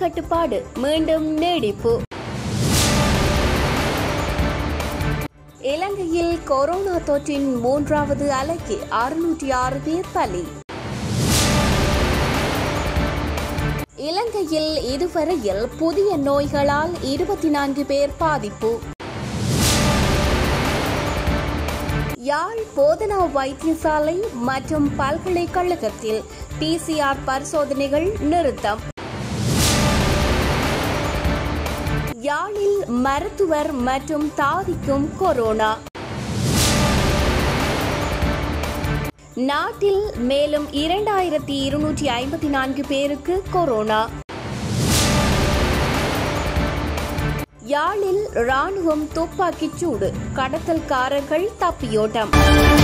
கட்டுப்பாடு மீண்டும் நீடிப்பு இலங்கையில் கொரோனா தொற்றின் மூன்றாவது அலைக்கு அறுநூற்றி ஆறு பேர் பலி இலங்கையில் இதுவரையில் புதிய நோய்களால் இருபத்தி நான்கு பேர் பாதிப்பு யாழ் போதனா வைத்தியசாலை மற்றும் பல்கலைக்கழகத்தில் பிசிஆர் பரிசோதனைகள் நிறுத்தம் யாழில் மருத்துவர் மற்றும் தாதிக்கும் கொரோனா நாட்டில் மேலும் இரண்டாயிரத்தி இருநூற்றி ஐம்பத்தி நான்கு பேருக்கு கொரோனா யாழில் ராணுவம் துப்பாக்கிச் சூடு கடத்தல்காரர்கள் தப்பியோட்டம்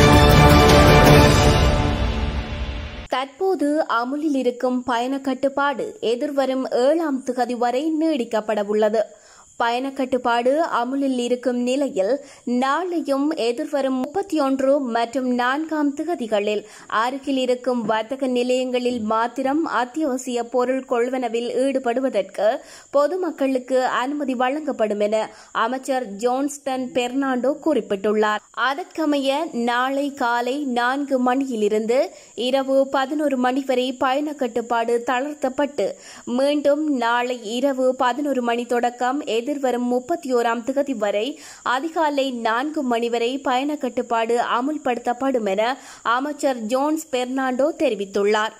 தற்போது அமுலில் இருக்கும் பயண கட்டுப்பாடு எதிர்வரும் ஏழாம் திகதி வரை நீடிக்கப்பட உள்ளது பயண கட்டுப்பாடு அமுலில் இருக்கும் நிலையில் நாளையும் எதிர்வரும் முப்பத்தி ஒன்று மற்றும் நான்காம் திகதிகளில் அருகில் இருக்கும் வர்த்தக நிலையங்களில் மாத்திரம் அத்தியாவசிய பொருள் கொள்வனவில் ஈடுபடுவதற்கு பொதுமக்களுக்கு அனுமதி வழங்கப்படும் என அமைச்சர் ஜோன்ஸ்டன் பெர்னாண்டோ குறிப்பிட்டுள்ளார் அதற்கமைய நாளை காலை நான்கு மணியிலிருந்து இரவு பதினோரு மணி வரை பயண கட்டுப்பாடு தளர்த்தப்பட்டு மீண்டும் நாளை இரவு பதினோரு மணி தொடக்கம் எதிர்வரும் முப்பத்தி ஓராம் திகதி வரை அதிகாலை நான்கு மணி வரை பயண கட்டுப்பாடு அமுல்படுத்தப்படும் என அமைச்சர் ஜோன்ஸ் பெர்னாண்டோ தெரிவித்துள்ளார்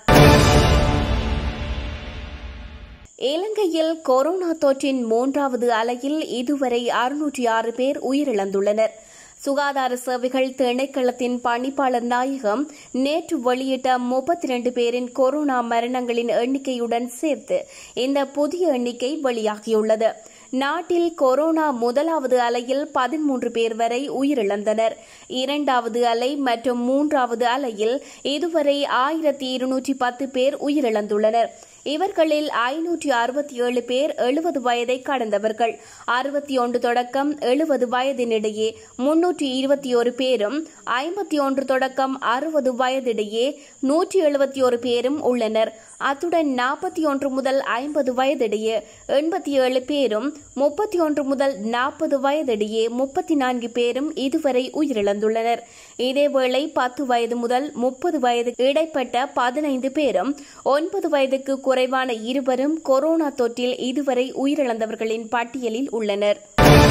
இலங்கையில் கொரோனா தொற்றின் மூன்றாவது அலையில் இதுவரை அறுநூற்றி ஆறு பேர் உயிரிழந்துள்ளனர் சுகாதார சேவைகள் திணைக்களத்தின் பணிப்பாளர் நாயகம் நேற்று வெளியிட்ட முப்பத்தி இரண்டு பேரின் கொரோனா மரணங்களின் எண்ணிக்கையுடன் சேர்த்து இந்த புதிய எண்ணிக்கை வெளியாகியுள்ளது நாட்டில் கொரோனா முதலாவது அலையில் பதிமூன்று பேர் வரை உயிரிழந்தனர் இரண்டாவது அலை மற்றும் மூன்றாவது அலையில் இதுவரை ஆயிரத்தி இருநூற்றி பத்து பேர் உயிரிழந்துள்ளனர் இவர்களில் ஐநூற்றி அறுபத்தி ஏழு பேர் எழுபது வயதை கடந்தவர்கள் அறுபத்தி ஒன்று தொடக்கம் எழுபது வயதினிடையே முன்னூற்றி இருபத்தி ஒரு பேரும் ஐம்பத்தி ஒன்று தொடக்கம் அறுபது வயதிடையே நூற்றி எழுபத்தி ஒரு பேரும் உள்ளனர் அத்துடன் நாற்பத்தி ஒன்று முதல் ஐம்பது வயதிடையே எண்பத்தி ஏழு பேரும் முப்பத்தி ஒன்று முதல் நாற்பது வயதிடையே முப்பத்தி நான்கு பேரும் இதுவரை உயிரிழந்துள்ளனர் இதேவேளை பத்து வயது முதல் முப்பது வயது இடைப்பட்ட பதினைந்து பேரும் ஒன்பது வயதுக்கு குறைவான இருவரும் கொரோனா தொற்றில் இதுவரை உயிரிழந்தவர்களின் பட்டியலில் உள்ளனர்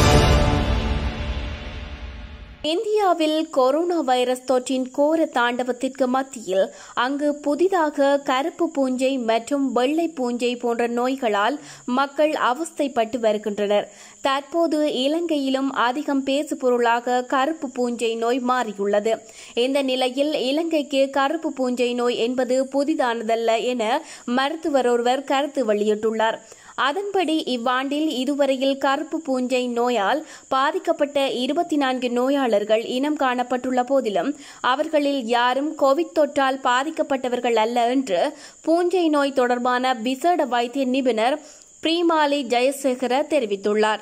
இந்தியாவில் கொரோனா வைரஸ் தொற்றின் கோர தாண்டவத்திற்கு மத்தியில் அங்கு புதிதாக கருப்பு பூஞ்சை மற்றும் வெள்ளை பூஞ்சை போன்ற நோய்களால் மக்கள் அவஸ்தைப்பட்டு வருகின்றனர் தற்போது இலங்கையிலும் அதிகம் பேசுபொருளாக கருப்பு பூஞ்சை நோய் மாறியுள்ளது இந்த நிலையில் இலங்கைக்கு கருப்பு பூஞ்சை நோய் என்பது புதிதானதல்ல என மருத்துவர் ஒருவர் கருத்து வெளியிட்டுள்ளார் அதன்படி இவ்வாண்டில் இதுவரையில் கருப்பு பூஞ்சை நோயால் பாதிக்கப்பட்ட இருபத்தி நான்கு நோயாளர்கள் இனம் காணப்பட்டுள்ள போதிலும் அவர்களில் யாரும் கோவிட் தொற்றால் பாதிக்கப்பட்டவர்கள் அல்ல என்று பூஞ்சை நோய் தொடர்பான விசேட வைத்திய நிபுணர் பிரீமாலி ஜெயசேகர தெரிவித்துள்ளார்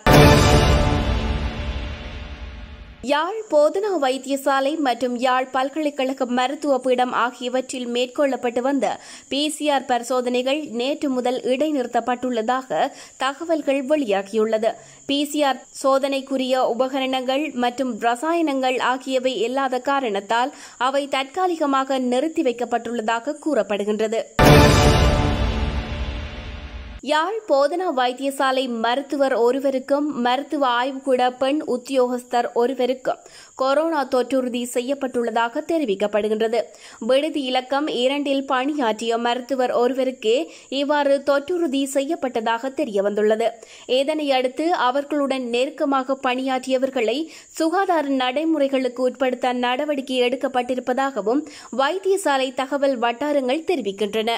யாழ் போதனா வைத்தியசாலை மற்றும் யாழ் பல்கலைக்கழக மருத்துவ பீடம் ஆகியவற்றில் மேற்கொள்ளப்பட்டு வந்த பிசிஆர் பரிசோதனைகள் நேற்று முதல் இடைநிறுத்தப்பட்டுள்ளதாக தகவல்கள் வெளியாகியுள்ளது பிசிஆர் சோதனைக்குரிய உபகரணங்கள் மற்றும் ரசாயனங்கள் ஆகியவை இல்லாத காரணத்தால் அவை தற்காலிகமாக நிறுத்தி வைக்கப்பட்டுள்ளதாக கூறப்படுகின்றது யாழ் போதனா வைத்தியசாலை மருத்துவர் ஒருவருக்கும் மருத்துவ ஆய்வுக்கூட பெண் உத்தியோகஸ்தர் ஒருவருக்கும் கொரோனா தொற்றுறுதி செய்யப்பட்டுள்ளதாக தெரிவிக்கப்படுகின்றது விடுதி இலக்கம் இரண்டில் பணியாற்றிய மருத்துவர் ஒருவருக்கே இவ்வாறு தொற்றுறுதி செய்யப்பட்டதாக தெரியவந்துள்ளது இதனையடுத்து அவர்களுடன் நெருக்கமாக பணியாற்றியவர்களை சுகாதார நடைமுறைகளுக்கு உட்படுத்த நடவடிக்கை எடுக்கப்பட்டிருப்பதாகவும் வைத்தியசாலை தகவல் வட்டாரங்கள் தெரிவிக்கின்றன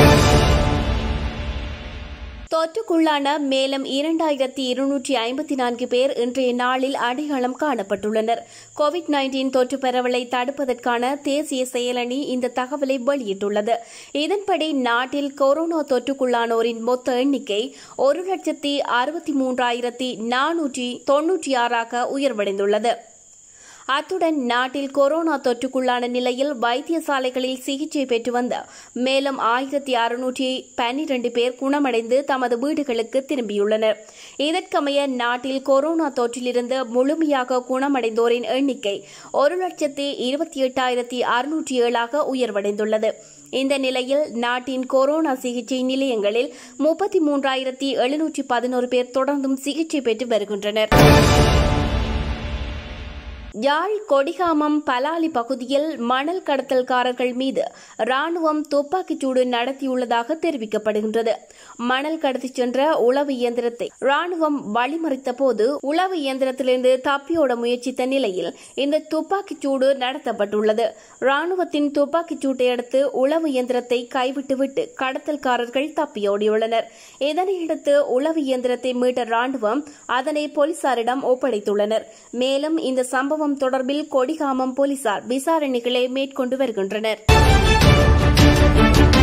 தொற்றுக்குள்ளான மேலும் இரண்டாயிரத்தி இருநூற்றி ஐம்பத்தி நான்கு பேர் இன்றைய நாளில் அடையாளம் காணப்பட்டுள்ளனர் கோவிட் நைன்டீன் தொற்று பரவலை தடுப்பதற்கான தேசிய செயலணி இந்த தகவலை வெளியிட்டுள்ளது இதன்படி நாட்டில் கொரோனா தொற்றுக்குள்ளானோரின் மொத்த எண்ணிக்கை ஒரு லட்சத்தி அறுபத்தி மூன்றாயிரத்தி நானூற்றி தொன்னூற்றி ஆறாக உயர்வடைந்துள்ளது அத்துடன் நாட்டில் கொரோனா தொற்றுக்குள்ளான நிலையில் வைத்தியசாலைகளில் சிகிச்சை பெற்று வந்த மேலும் ஆயிரத்தி அறுநூற்றி பன்னிரண்டு பேர் குணமடைந்து தமது வீடுகளுக்கு திரும்பியுள்ளனர் இதற்கமைய நாட்டில் கொரோனா தொற்றிலிருந்து முழுமையாக குணமடைந்தோரின் எண்ணிக்கை ஒரு லட்சத்தி இருபத்தி எட்டாயிரத்தி அறுநூற்றி ஏழாக உயர்வடைந்துள்ளது இந்த நிலையில் நாட்டின் கொரோனா சிகிச்சை நிலையங்களில் முப்பத்தி மூன்றாயிரத்தி எழுநூற்றி பதினோரு பேர் தொடர்ந்தும் சிகிச்சை பெற்று வருகின்றனர் யாழ் கொடிகாமம் பலாலி பகுதியில் மணல் கடத்தல்காரர்கள் மீது ராணுவம் துப்பாக்கிச்சூடு நடத்தியுள்ளதாக தெரிவிக்கப்படுகின்றது மணல் கடத்திச் சென்ற உளவு இயந்திரத்தை ராணுவம் வழிமறித்த போது உளவு இயந்திரத்திலிருந்து தப்பியோட முயற்சித்த நிலையில் இந்த துப்பாக்கிச்சூடு நடத்தப்பட்டுள்ளது ராணுவத்தின் துப்பாக்கிச்சூட்டை அடுத்து உளவு இயந்திரத்தை கைவிட்டுவிட்டு கடத்தல்காரர்கள் தப்பியோடியுள்ளனர் இதனையடுத்து உளவு இயந்திரத்தை மீட்ட ராணுவம் அதனை போலீசாரிடம் ஒப்படைத்துள்ளனர் மேலும் இந்த சம்பவம் சம்பவம் தொடர்பில் கொடிகாமம் போலீசார் விசாரணைகளை மேற்கொண்டு வருகின்றனர்